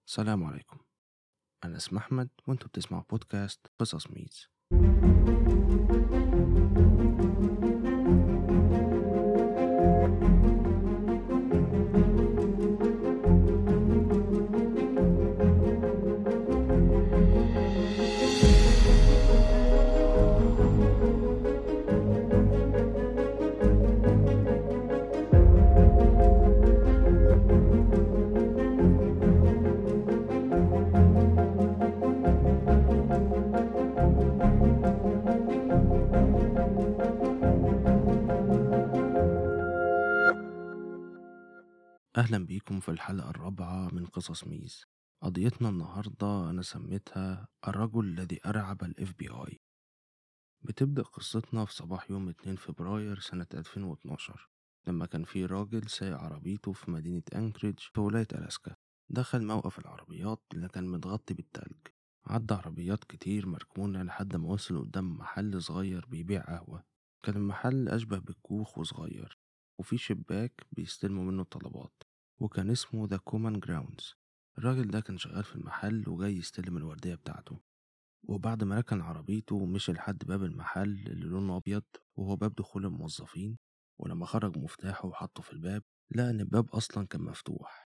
السلام عليكم أنا اسمي أحمد وأنتوا بتسمعوا بودكاست قصص ميز أهلا بيكم في الحلقة الرابعة من قصص ميز قضيتنا النهاردة أنا سميتها الرجل الذي أرعب ال FBI بتبدأ قصتنا في صباح يوم 2 فبراير سنة 2012 لما كان في راجل سايق عربيته في مدينة أنكريدج في ولاية ألاسكا دخل موقف العربيات اللي كان متغطي بالتلج عدى عربيات كتير مركونة لحد ما وصل قدام محل صغير بيبيع قهوة كان المحل أشبه بالكوخ وصغير وفي شباك بيستلموا منه الطلبات وكان اسمه ذا كومان جراوندز الراجل ده كان شغال في المحل وجاي يستلم الوردية بتاعته وبعد ما ركن عربيته ومشي لحد باب المحل اللي لونه أبيض وهو باب دخول الموظفين ولما خرج مفتاحه وحطه في الباب لقى إن الباب أصلا كان مفتوح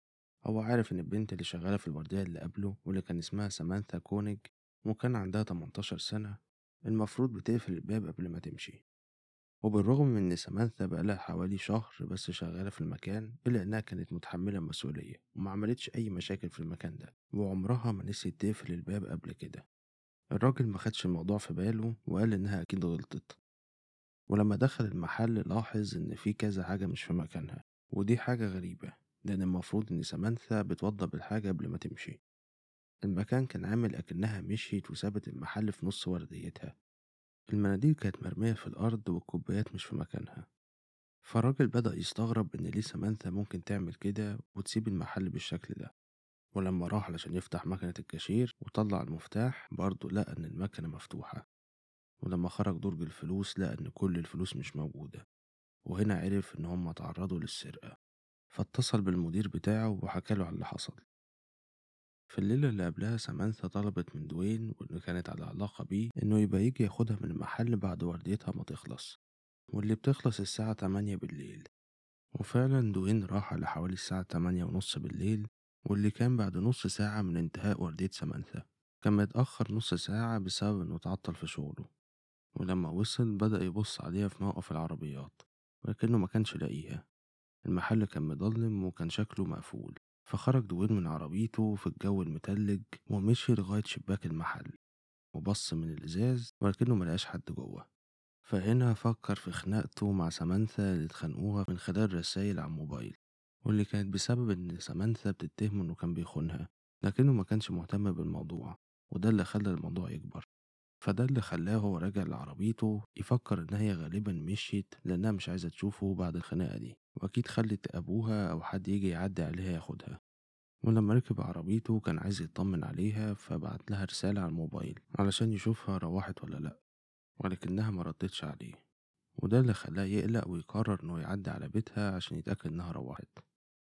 هو عارف إن البنت اللي شغالة في الوردية اللي قبله واللي كان اسمها سامانثا كونيج وكان عندها 18 سنة المفروض بتقفل الباب قبل ما تمشي وبالرغم من إن سامانثا بقالها حوالي شهر بس شغالة في المكان إلا إنها كانت متحملة المسؤولية وما عملتش أي مشاكل في المكان ده وعمرها ما نسيت تقفل الباب قبل كده الراجل ما خدش الموضوع في باله وقال إنها أكيد غلطت ولما دخل المحل لاحظ إن في كذا حاجة مش في مكانها ودي حاجة غريبة لأن المفروض إن سامانثا بتوضب الحاجة قبل ما تمشي المكان كان عامل أكنها مشيت وسابت المحل في نص ورديتها المناديل كانت مرمية في الأرض والكوبايات مش في مكانها فالراجل بدأ يستغرب إن ليه سامانثا ممكن تعمل كده وتسيب المحل بالشكل ده ولما راح علشان يفتح مكنة الكاشير وطلع المفتاح برضه لقى إن المكنة مفتوحة ولما خرج درج الفلوس لقى إن كل الفلوس مش موجودة وهنا عرف إن هما تعرضوا للسرقة فاتصل بالمدير بتاعه وحكاله على اللي حصل في الليلة اللي قبلها سامانثا طلبت من دوين واللي كانت على علاقة بيه إنه يبقى يجي ياخدها من المحل بعد ورديتها ما تخلص واللي بتخلص الساعة تمانية بالليل وفعلا دوين راح على حوالي الساعة تمانية ونص بالليل واللي كان بعد نص ساعة من انتهاء وردية سامانثا كان متأخر نص ساعة بسبب إنه اتعطل في شغله ولما وصل بدأ يبص عليها في موقف العربيات ولكنه ما كانش لاقيها المحل كان مضلم وكان شكله مقفول فخرج دوين من عربيته في الجو المتلج ومشي لغاية شباك المحل وبص من الإزاز ولكنه ملقاش حد جوه فهنا فكر في خناقته مع سامانثا اللي اتخانقوها من خلال رسايل على الموبايل واللي كانت بسبب إن سامانثا بتتهمه إنه كان بيخونها لكنه ما كانش مهتم بالموضوع وده اللي خلى الموضوع يكبر فده اللي خلاه هو راجع لعربيته يفكر إن هي غالبا مشيت لأنها مش عايزة تشوفه بعد الخناقة دي وأكيد خلت أبوها أو حد يجي يعدي عليها ياخدها ولما ركب عربيته كان عايز يطمن عليها فبعت لها رسالة على الموبايل علشان يشوفها روحت ولا لأ ولكنها ما ردتش عليه وده اللي خلاه يقلق ويقرر إنه يعدي على بيتها عشان يتأكد إنها روحت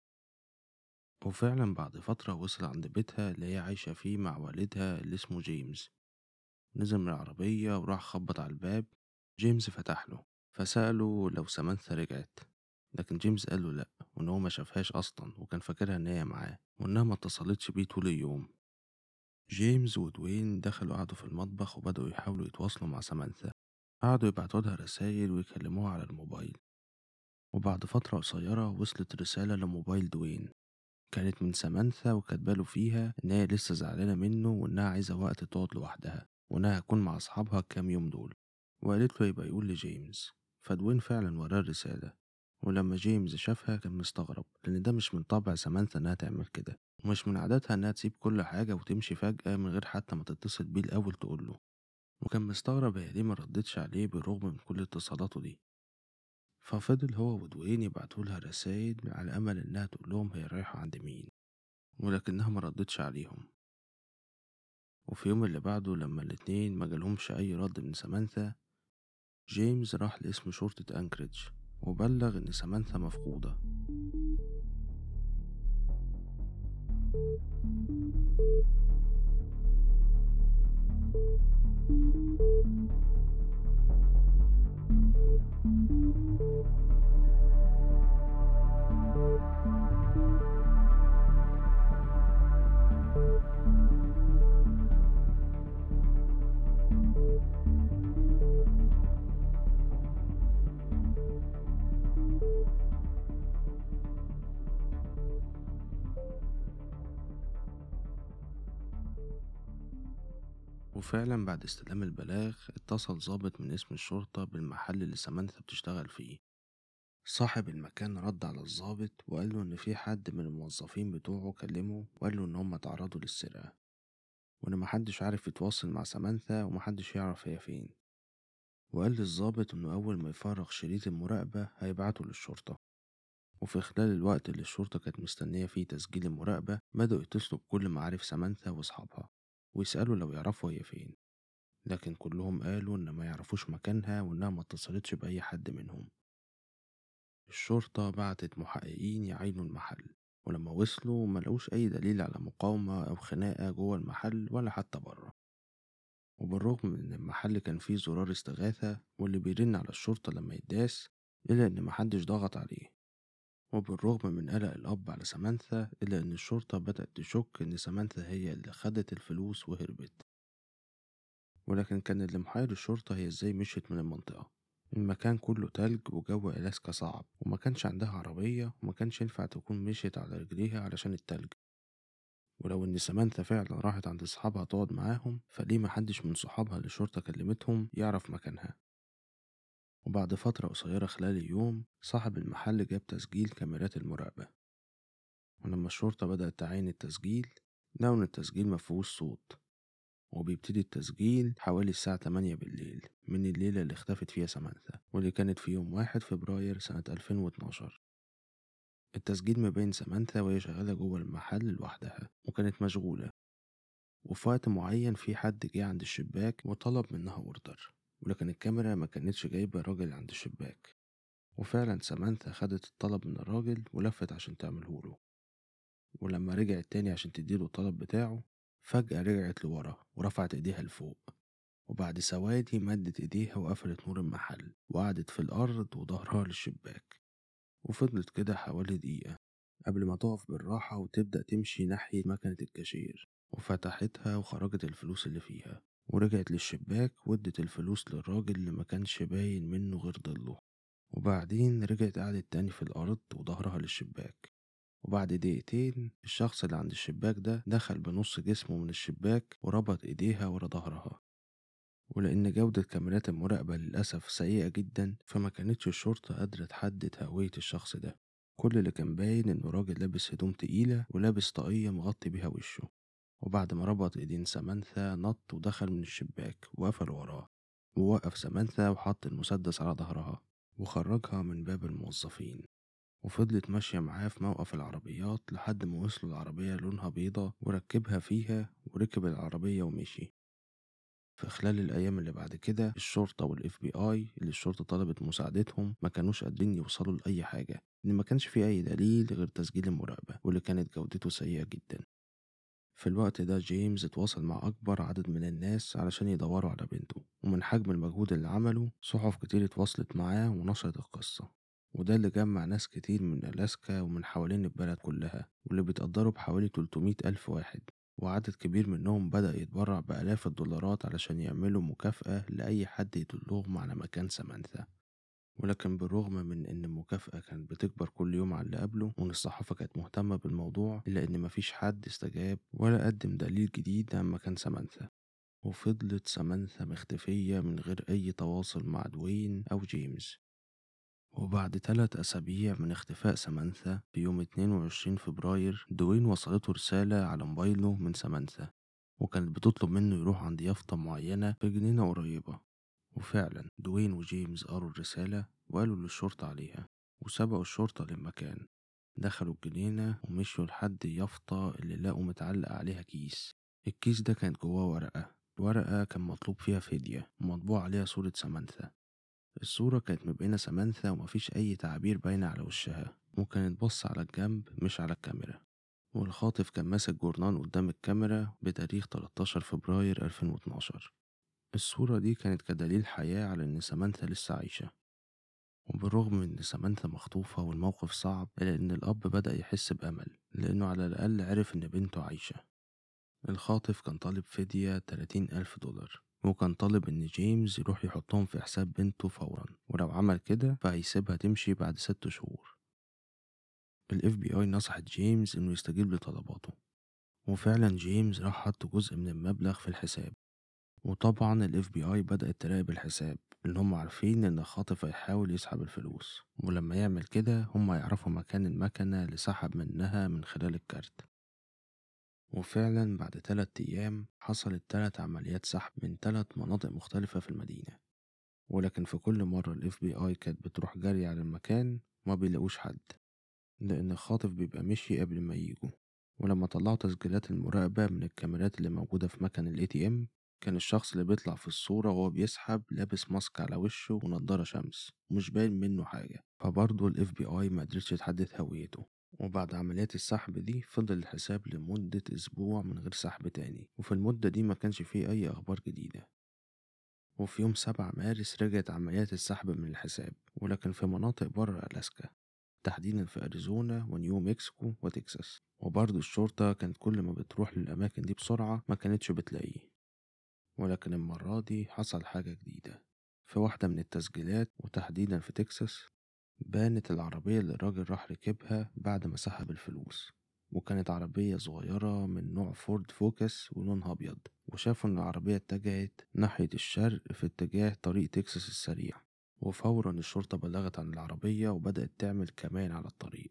وفعلا بعد فترة وصل عند بيتها اللي هي عايشة فيه مع والدها اللي اسمه جيمس نزل من العربية وراح خبط على الباب جيمس فتح له فسأله لو سامانثا رجعت لكن جيمس قال له لأ وإن هو ما شافهاش أصلا وكان فاكرها إن هي معاه وإنها ما اتصلتش بيه طول اليوم جيمس ودوين دخلوا قعدوا في المطبخ وبدأوا يحاولوا يتواصلوا مع سامانثا قعدوا يبعتوا لها رسايل ويكلموها على الموبايل وبعد فترة قصيرة وصلت رسالة لموبايل دوين كانت من سامانثا وكاتباله فيها إن هي لسه زعلانة منه وإنها عايزة وقت تقعد لوحدها وإنها هتكون مع أصحابها الكام يوم دول وقالت له يبقى يقول لجيمس فدوين فعلا وراه الرسالة ولما جيمس شافها كان مستغرب لأن ده مش من طبع سامانثا إنها تعمل كده ومش من عاداتها إنها تسيب كل حاجة وتمشي فجأة من غير حتى ما تتصل بيه الأول تقوله وكان مستغرب هي ليه ما ردتش عليه بالرغم من كل اتصالاته دي ففضل هو ودوين يبعتولها رسايل على أمل إنها تقول لهم هي رايحة عند مين ولكنها ما ردتش عليهم وفي يوم اللي بعده لما الاتنين ما جالهمش أي رد من سامانثا جيمس راح لاسم شرطة أنكريدج وبلغ إن سامانثا مفقودة وفعلا بعد استلام البلاغ اتصل ضابط من اسم الشرطة بالمحل اللي سمانثا بتشتغل فيه صاحب المكان رد على الضابط وقال له إن في حد من الموظفين بتوعه كلمه وقال له إن هما اتعرضوا للسرقة وإن محدش عارف يتواصل مع سمانثا ومحدش يعرف هي فين وقال للضابط إنه أول ما يفرغ شريط المراقبة هيبعته للشرطة وفي خلال الوقت اللي الشرطة كانت مستنية فيه تسجيل المراقبة بدأوا يتصلوا بكل معارف سمانثا وأصحابها ويسألوا لو يعرفوا هي فين لكن كلهم قالوا إن ما يعرفوش مكانها وإنها ما اتصلتش بأي حد منهم الشرطة بعتت محققين يعاينوا المحل ولما وصلوا ملقوش أي دليل على مقاومة أو خناقة جوه المحل ولا حتى بره وبالرغم من إن المحل كان فيه زرار استغاثة واللي بيرن على الشرطة لما يداس إلا إن محدش ضغط عليه وبالرغم من قلق الأب على سمانثا إلا إن الشرطة بدأت تشك إن سمانثا هي اللي خدت الفلوس وهربت ولكن كان اللي محير الشرطة هي إزاي مشيت من المنطقة المكان كله تلج وجو ألاسكا صعب وما كانش عندها عربية وما كانش ينفع تكون مشيت على رجليها علشان التلج ولو إن سمانثا فعلا راحت عند صحابها تقعد معاهم فليه محدش من صحابها اللي الشرطة كلمتهم يعرف مكانها وبعد فترة قصيرة خلال اليوم صاحب المحل جاب تسجيل كاميرات المراقبة ولما الشرطة بدأت تعاين التسجيل لقوا إن التسجيل مفيهوش صوت وبيبتدي التسجيل حوالي الساعة 8 بالليل من الليلة اللي اختفت فيها سمانثا واللي كانت في يوم 1 فبراير سنة 2012 التسجيل مبين سمانثا وهي شغالة جوه المحل لوحدها وكانت مشغولة وفي وقت معين في حد جه عند الشباك وطلب منها اوردر ولكن الكاميرا ما كانتش جايبة راجل عند الشباك وفعلا سمانثا خدت الطلب من الراجل ولفت عشان تعملهوله ولما رجعت تاني عشان تديله الطلب بتاعه فجأة رجعت لورا ورفعت ايديها لفوق وبعد ثواني مدت ايديها وقفلت نور المحل وقعدت في الأرض وظهرها للشباك وفضلت كده حوالي دقيقة قبل ما تقف بالراحة وتبدأ تمشي ناحية مكنة الكاشير وفتحتها وخرجت الفلوس اللي فيها ورجعت للشباك وادت الفلوس للراجل اللي ما كانش باين منه غير ضله وبعدين رجعت قعدت تاني في الأرض وظهرها للشباك وبعد دقيقتين الشخص اللي عند الشباك ده دخل بنص جسمه من الشباك وربط ايديها ورا ظهرها ولأن جودة كاميرات المراقبة للأسف سيئة جدا فما كانتش الشرطة قادرة تحدد هوية الشخص ده كل اللي كان باين إنه راجل لابس هدوم تقيلة ولابس طاقية مغطي بيها وشه وبعد ما ربط ايدين سمانثا نط ودخل من الشباك وقفل وراه ووقف سمانثا وحط المسدس على ظهرها وخرجها من باب الموظفين وفضلت ماشية معاه في موقف العربيات لحد ما وصلوا العربية لونها بيضة وركبها فيها وركب العربية ومشي في خلال الأيام اللي بعد كده الشرطة والاف بي اي اللي الشرطة طلبت مساعدتهم ما كانوش قادرين يوصلوا لأي حاجة إن ما كانش في أي دليل غير تسجيل المراقبة واللي كانت جودته سيئة جدا في الوقت ده جيمس اتواصل مع أكبر عدد من الناس علشان يدوروا على بنته ومن حجم المجهود اللي عمله صحف كتير اتواصلت معاه ونشرت القصة وده اللي جمع ناس كتير من ألاسكا ومن حوالين البلد كلها واللي بيتقدروا بحوالي 300 ألف واحد وعدد كبير منهم بدأ يتبرع بآلاف الدولارات علشان يعملوا مكافأة لأي حد يدلهم على مكان سمانثا ولكن بالرغم من إن المكافأة كانت بتكبر كل يوم على اللي قبله وإن الصحافة كانت مهتمة بالموضوع إلا إن مفيش حد استجاب ولا قدم دليل جديد عن مكان سمانثا وفضلت سمانثا مختفية من غير أي تواصل مع دوين أو جيمس وبعد ثلاث أسابيع من اختفاء سمانثا في يوم 22 فبراير دوين وصلته رسالة على موبايله من سمانثا وكانت بتطلب منه يروح عند يافطة معينة في جنينة قريبة وفعلا دوين وجيمس قروا الرسالة وقالوا للشرطة عليها وسبقوا الشرطة للمكان دخلوا الجنينة ومشوا لحد يافطة اللي لقوا متعلق عليها كيس الكيس ده كانت جواه ورقة ورقة كان مطلوب فيها فدية ومطبوع عليها صورة سمانثا الصورة كانت مبينة سمانثا ومفيش أي تعابير باينة على وشها وكانت بص على الجنب مش على الكاميرا والخاطف كان ماسك جورنان قدام الكاميرا بتاريخ 13 فبراير 2012 الصورة دي كانت كدليل حياة على إن سامانثا لسه عايشة وبالرغم من إن سامانثا مخطوفة والموقف صعب إلا إن الأب بدأ يحس بأمل لأنه على الأقل عرف إن بنته عايشة الخاطف كان طالب فدية 30 ألف دولار وكان طالب إن جيمس يروح يحطهم في حساب بنته فورا ولو عمل كده فهيسيبها تمشي بعد ست شهور الاف بي اي نصحت جيمس إنه يستجيب لطلباته وفعلا جيمس راح حط جزء من المبلغ في الحساب وطبعا الاف بي اي بدأت تراقب الحساب لأن هم عارفين إن الخاطف هيحاول يسحب الفلوس ولما يعمل كده هم يعرفوا مكان المكنة اللي سحب منها من خلال الكارت وفعلا بعد تلات أيام حصلت تلات عمليات سحب من تلات مناطق مختلفة في المدينة ولكن في كل مرة الاف بي اي كانت بتروح جري على المكان ما بيلاقوش حد لأن الخاطف بيبقى مشي قبل ما يجوا ولما طلعوا تسجيلات المراقبة من الكاميرات اللي موجودة في مكان الاي تي ام كان الشخص اللي بيطلع في الصورة وهو بيسحب لابس ماسك على وشه ونضارة شمس ومش باين منه حاجة فبرضه الاف بي اي مقدرتش تحدد هويته وبعد عمليات السحب دي فضل الحساب لمدة أسبوع من غير سحب تاني وفي المدة دي ما كانش فيه أي أخبار جديدة وفي يوم سبعة مارس رجعت عمليات السحب من الحساب ولكن في مناطق بره ألاسكا تحديدا في أريزونا ونيو مكسيكو وتكساس وبرضه الشرطة كانت كل ما بتروح للأماكن دي بسرعة ما كانتش بتلاقيه ولكن المرة دي حصل حاجة جديدة في واحدة من التسجيلات وتحديدا في تكساس بانت العربية اللي الراجل راح ركبها بعد ما سحب الفلوس وكانت عربية صغيرة من نوع فورد فوكس ولونها أبيض وشافوا إن العربية اتجهت ناحية الشرق في اتجاه طريق تكساس السريع وفورا الشرطة بلغت عن العربية وبدأت تعمل كمان على الطريق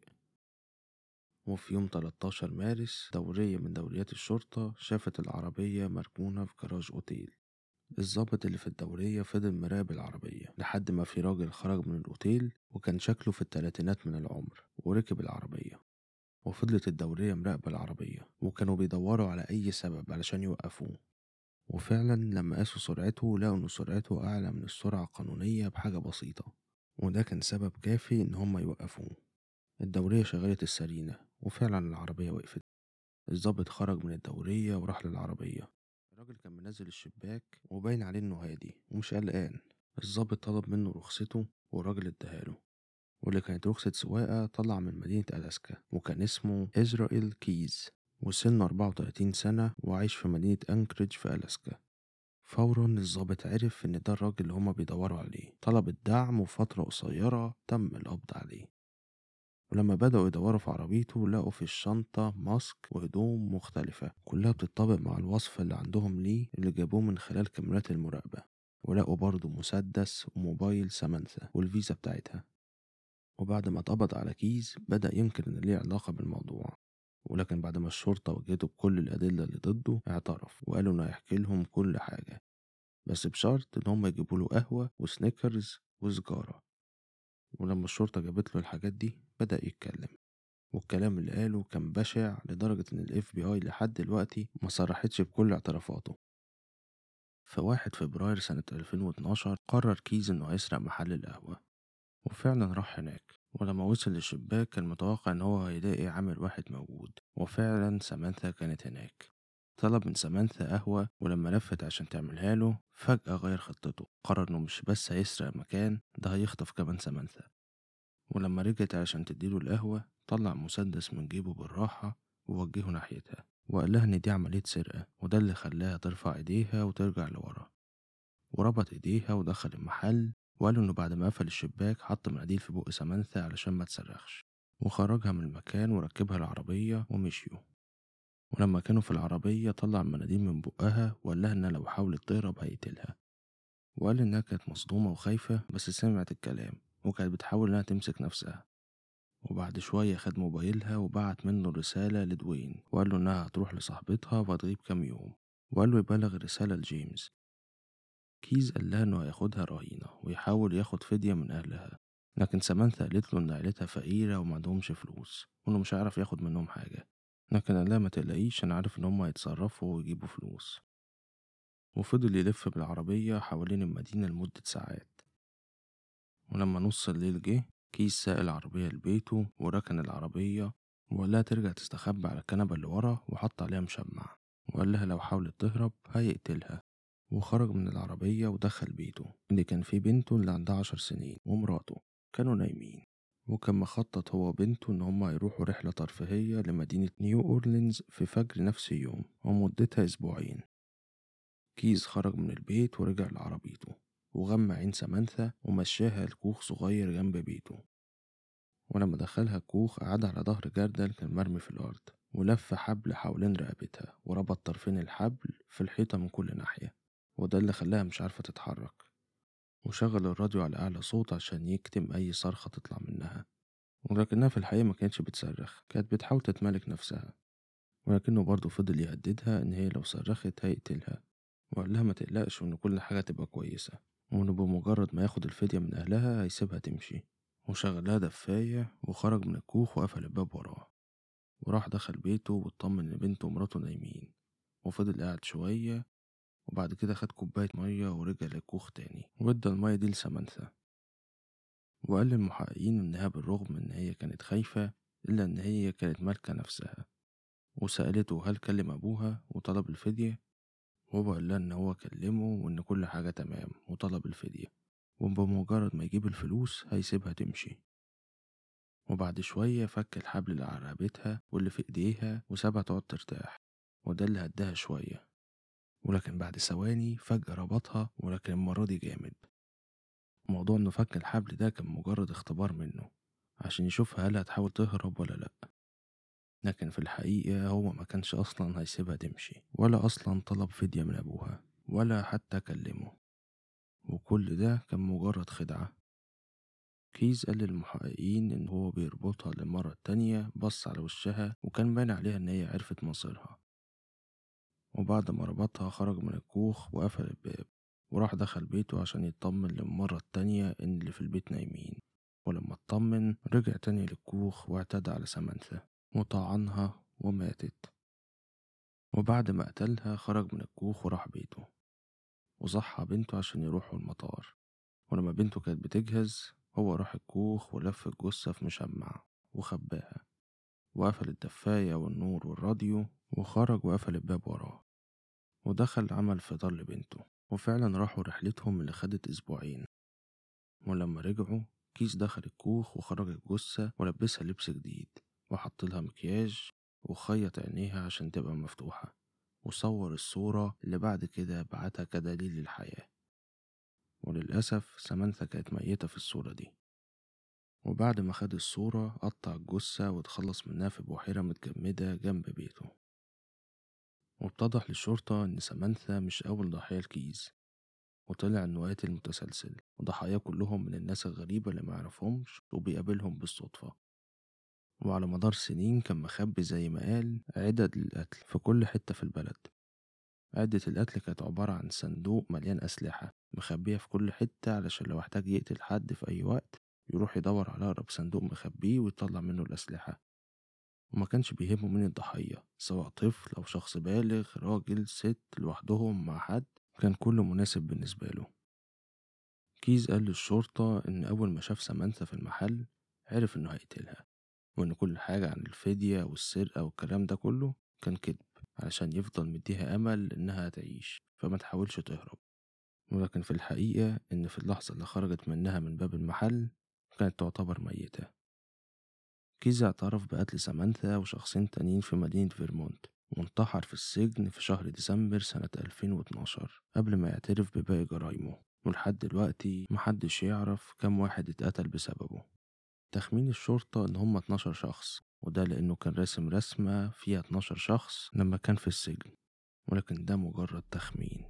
وفي يوم 13 مارس دورية من دوريات الشرطة شافت العربية مركونة في جراج أوتيل الضابط اللي في الدورية فضل مراقب العربية لحد ما في راجل خرج من الأوتيل وكان شكله في التلاتينات من العمر وركب العربية وفضلت الدورية مراقبة العربية وكانوا بيدوروا على أي سبب علشان يوقفوه وفعلا لما قاسوا سرعته لقوا إن سرعته أعلى من السرعة القانونية بحاجة بسيطة وده كان سبب كافي إن هما يوقفوه الدورية شغلت السرينة وفعلا العربية وقفت الضابط خرج من الدورية وراح للعربية الراجل كان منزل الشباك وباين عليه إنه هادي ومش قلقان الضابط طلب منه رخصته والراجل اداهاله واللي كانت رخصة سواقة طلع من مدينة ألاسكا وكان اسمه إزرائيل كيز وسنه 34 سنة وعايش في مدينة أنكريدج في ألاسكا فورا الضابط عرف إن ده الراجل اللي هما بيدوروا عليه طلب الدعم وفترة قصيرة تم القبض عليه ولما بدأوا يدوروا في عربيته لقوا في الشنطة ماسك وهدوم مختلفة كلها بتطابق مع الوصف اللي عندهم ليه اللي جابوه من خلال كاميرات المراقبة ولقوا برضه مسدس وموبايل سامانثا والفيزا بتاعتها وبعد ما اتقبض على كيز بدأ ينكر إن ليه علاقة بالموضوع ولكن بعد ما الشرطة وجدته بكل الأدلة اللي ضده اعترف وقالوا إنه هيحكي لهم كل حاجة بس بشرط إن هم يجيبوا له قهوة وسنيكرز وسجارة ولما الشرطة جابت له الحاجات دي بدأ يتكلم والكلام اللي قاله كان بشع لدرجة إن الاف بي اي لحد دلوقتي ما صرحتش بكل اعترافاته في واحد فبراير سنة 2012 قرر كيز إنه هيسرق محل القهوة وفعلا راح هناك ولما وصل للشباك كان متوقع إن هو هيلاقي عامل واحد موجود وفعلا سامانثا كانت هناك طلب من سامانثا قهوة ولما لفت عشان تعملها له فجأة غير خطته قرر إنه مش بس هيسرق مكان ده هيخطف كمان سامانثا ولما رجعت عشان تديله القهوة طلع مسدس من جيبه بالراحة ووجهه ناحيتها وقال لها إن دي عملية سرقة وده اللي خلاها ترفع إيديها وترجع لورا وربط إيديها ودخل المحل وقالوا إنه بعد ما قفل الشباك حط مناديل في بق سامانثا علشان ما تصرخش وخرجها من المكان وركبها العربية ومشيوا ولما كانوا في العربية طلع مناديل من بقها وقال لها إنها لو حاولت تهرب هيقتلها وقال إنها كانت مصدومة وخايفة بس سمعت الكلام وكانت بتحاول إنها تمسك نفسها وبعد شوية خد موبايلها وبعت منه رسالة لدوين وقال له إنها هتروح لصاحبتها وهتغيب كام يوم وقال له يبلغ الرسالة لجيمس كيز قال لها إنه هياخدها رهينة ويحاول ياخد فدية من أهلها لكن سامانثا قالت له إن عيلتها فقيرة ومعندهمش فلوس وإنه مش هيعرف ياخد منهم حاجة لكن قال لها ما تقلقيش أنا عارف إن هما هيتصرفوا ويجيبوا فلوس وفضل يلف بالعربية حوالين المدينة لمدة ساعات ولما نص الليل جه كيس ساق العربية لبيته وركن العربية وقال لها ترجع تستخبى على الكنبة اللي ورا وحط عليها مشمع وقال لها لو حاولت تهرب هيقتلها وخرج من العربية ودخل بيته اللي كان فيه بنته اللي عندها عشر سنين ومراته كانوا نايمين وكان مخطط هو وبنته إن هما يروحوا رحلة ترفيهية لمدينة نيو أورلينز في فجر نفس اليوم ومدتها أسبوعين كيز خرج من البيت ورجع لعربيته وغمى عين سمانثا ومشاها لكوخ صغير جنب بيته ولما دخلها الكوخ قعد على ظهر جردل كان مرمي في الأرض ولف حبل حوالين رقبتها وربط طرفين الحبل في الحيطة من كل ناحية وده اللي خلاها مش عارفة تتحرك وشغل الراديو على أعلى صوت عشان يكتم أي صرخة تطلع منها ولكنها في الحقيقة ما كانتش بتصرخ كانت بتحاول تتمالك نفسها ولكنه برضه فضل يهددها إن هي لو صرخت هيقتلها وقال لها ما تقلقش وإن كل حاجة تبقى كويسة وإنه بمجرد ما ياخد الفدية من أهلها هيسيبها تمشي وشغل لها دفاية وخرج من الكوخ وقفل الباب وراه وراح دخل بيته واطمن إن بنته ومراته نايمين وفضل قاعد شوية وبعد كده خد كوباية مية ورجع للكوخ تاني وادى المية دي لسمانثا وقال للمحققين إنها بالرغم إن هي كانت خايفة إلا إن هي كانت مالكة نفسها وسألته هل كلم أبوها وطلب الفدية وهو قال لها إن هو كلمه وإن كل حاجة تمام وطلب الفدية وبمجرد ما يجيب الفلوس هيسيبها تمشي وبعد شوية فك الحبل اللي على رقبتها واللي في إيديها وسابها تقعد ترتاح وده اللي هداها شوية ولكن بعد ثواني فجأة ربطها ولكن المرة دي جامد موضوع إنه فك الحبل ده كان مجرد اختبار منه عشان يشوفها هل هتحاول تهرب ولا لأ لكن في الحقيقة هو ما كانش أصلا هيسيبها تمشي ولا أصلا طلب فدية من أبوها ولا حتى كلمه وكل ده كان مجرد خدعة كيز قال للمحققين إن هو بيربطها للمرة التانية بص على وشها وكان باين عليها إن هي عرفت مصيرها وبعد ما ربطها خرج من الكوخ وقفل الباب وراح دخل بيته عشان يطمن للمرة التانية إن اللي في البيت نايمين ولما اطمن رجع تاني للكوخ واعتدى على سمانثا وطعنها وماتت وبعد ما قتلها خرج من الكوخ وراح بيته وصحى بنته عشان يروحوا المطار ولما بنته كانت بتجهز هو راح الكوخ ولف الجثة في مشمع وخباها وقفل الدفاية والنور والراديو وخرج وقفل الباب وراه ودخل عمل فطار لبنته وفعلا راحوا رحلتهم اللي خدت أسبوعين ولما رجعوا كيس دخل الكوخ وخرج الجثة ولبسها لبس جديد وحط لها مكياج وخيط عينيها عشان تبقى مفتوحة وصور الصورة اللي بعد كده بعتها كدليل للحياة وللأسف سمانثا كانت ميتة في الصورة دي وبعد ما خد الصورة قطع الجثة واتخلص منها في بحيرة متجمدة جنب بيته واتضح للشرطة إن سمانثا مش أول ضحية الكيز وطلع إنه قاتل متسلسل وضحاياه كلهم من الناس الغريبة اللي معرفهمش وبيقابلهم بالصدفة وعلى مدار سنين كان مخبي زي ما قال عدد للقتل في كل حتة في البلد عدة القتل كانت عبارة عن صندوق مليان أسلحة مخبية في كل حتة علشان لو احتاج يقتل حد في أي وقت يروح يدور على أقرب صندوق مخبيه ويطلع منه الأسلحة وما كانش بيهمه مين الضحية سواء طفل أو شخص بالغ راجل ست لوحدهم مع حد كان كله مناسب بالنسبة له كيز قال للشرطة إن أول ما شاف سمانثا في المحل عرف إنه هيقتلها وإن كل حاجة عن الفدية والسرقة والكلام ده كله كان كذب علشان يفضل مديها أمل إنها تعيش فما تحاولش تهرب ولكن في الحقيقة إن في اللحظة اللي خرجت منها من باب المحل كانت تعتبر ميتة كيز اعترف بقتل سامانثا وشخصين تانيين في مدينة فيرمونت وانتحر في السجن في شهر ديسمبر سنة 2012 قبل ما يعترف بباقي جرايمه ولحد دلوقتي محدش يعرف كم واحد اتقتل بسببه تخمين الشرطة إن هم 12 شخص وده لأنه كان راسم رسمة فيها 12 شخص لما كان في السجن ولكن ده مجرد تخمين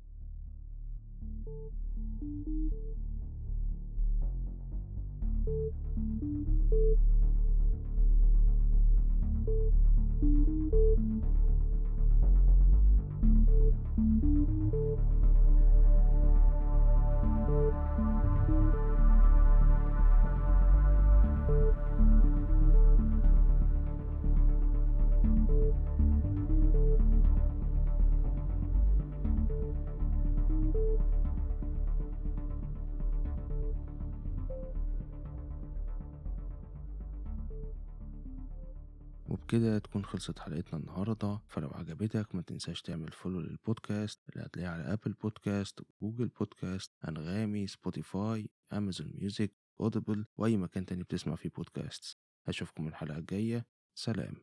وبكده تكون خلصت حلقتنا النهاردة فلو عجبتك ما تنساش تعمل فولو للبودكاست اللي هتلاقيه على أبل بودكاست جوجل بودكاست أنغامي سبوتيفاي أمازون ميوزك أوديبل وأي مكان تاني بتسمع فيه بودكاست أشوفكم الحلقة الجاية سلام